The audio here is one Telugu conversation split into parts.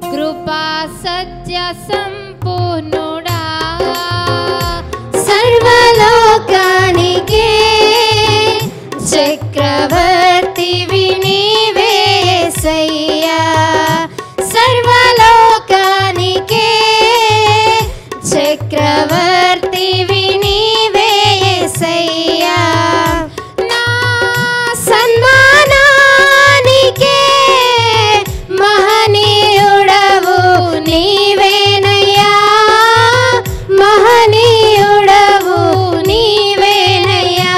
కృపా సత్య సంపూర్ణుడా సర్వలోకానికే చక్రవర్తి నీవేసయ్యా సర్వలోకానికే చక్రవర్తి నీవేసయ్యా నా సన్మానానికే మహనీయుడవు నీవేనయ్యా మహనీయుడవు నీవేనయ్యా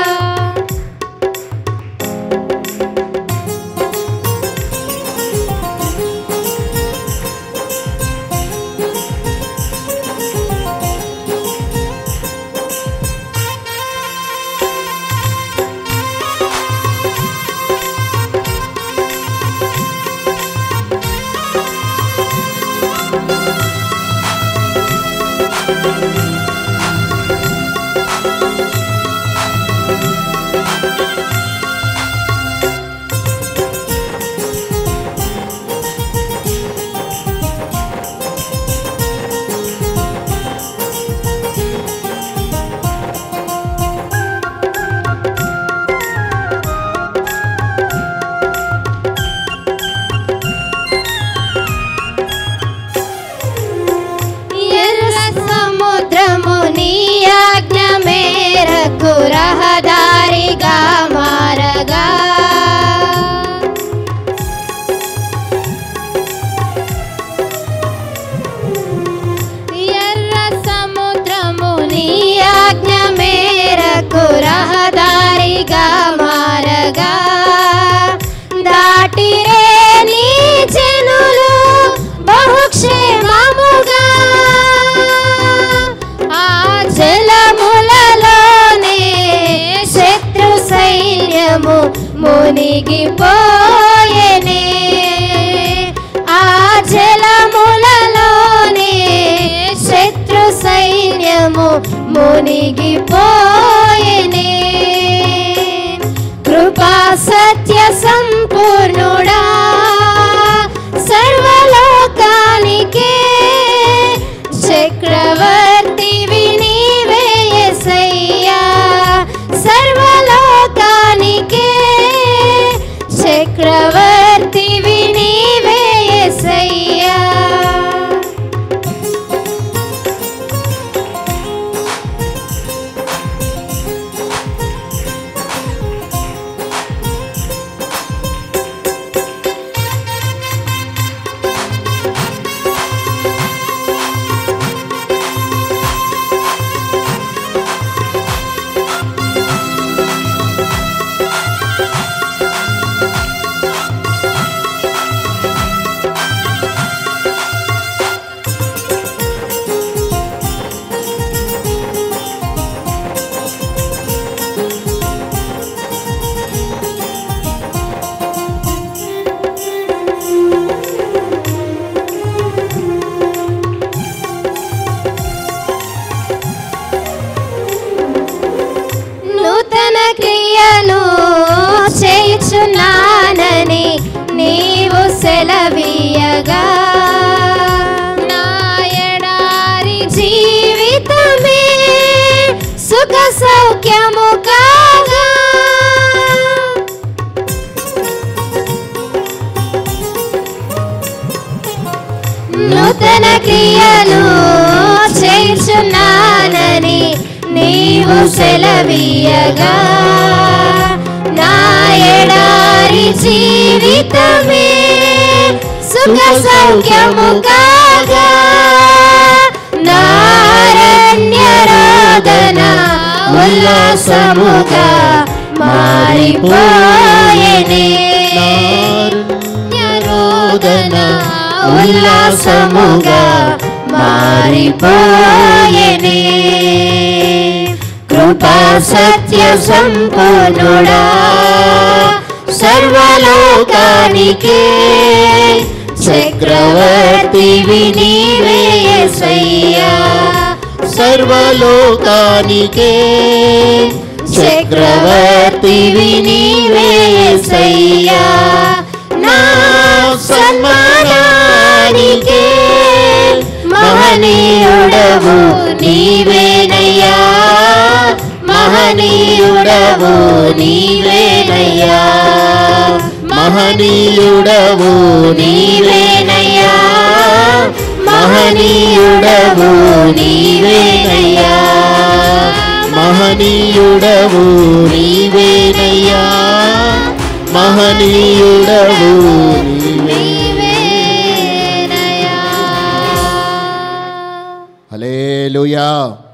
ఎర్ర సముద్రము నీ ఆజ్ఞ మేరకు రహదారిగా మారగా ఎర్ర సముద్రము నీ ఆజ్ఞ మేరకు రహదారిగా మారగా దాటిరే నీ జనులు బహుక్షేమముగా ఆ జలములలోనే శత్రు సైన్యము మునిగిపోయెనే ఆ జలములలోనే శత్రు సైన్యము మునిగిపోయెనే కృపా సత్య సంపూర్ణుడా సర్వలోకానికే చక్రవర్తి నీవేసయ్యా సర్వలోకానికే చక్రవర్తి నీవేసయ్యా నూతన క్రియలు చేయుచున్నానని నీవు సెలవీయగా నా ఎడారి జీవితమే సుఖ సౌఖ్యము కాగా నూతన క్రియలు చేయుచున్నానని నీవు సెలవీయగా నా ఎడారి జీవితమే సుఖ సౌఖ్యము కాగా నారణ్యరాధన ఉల్లాసముగా మారిపోయేనే రోదన ఉల్లాసముగా మారిపోయేనే కృపా సత్య సంపూర్ణుడా సర్వలోకానికే చక్రవర్తి నీవేసయ్యా సర్వలోకానికే చక్రవర్తి నీవేసయ్యా నా సన్మానా లోకానికే మహనీయుడవు నీవేనయ్యా మహనీయుడవు నీవేనయ్యా మహనీయుడవు నీవేనయ్యా మహనీయుడవు నీవేనయ్యా మహనీయుడవు నీవేనయ్యా మహనీయుడవు నీవే నీవేనయ్యా హల్లెలూయా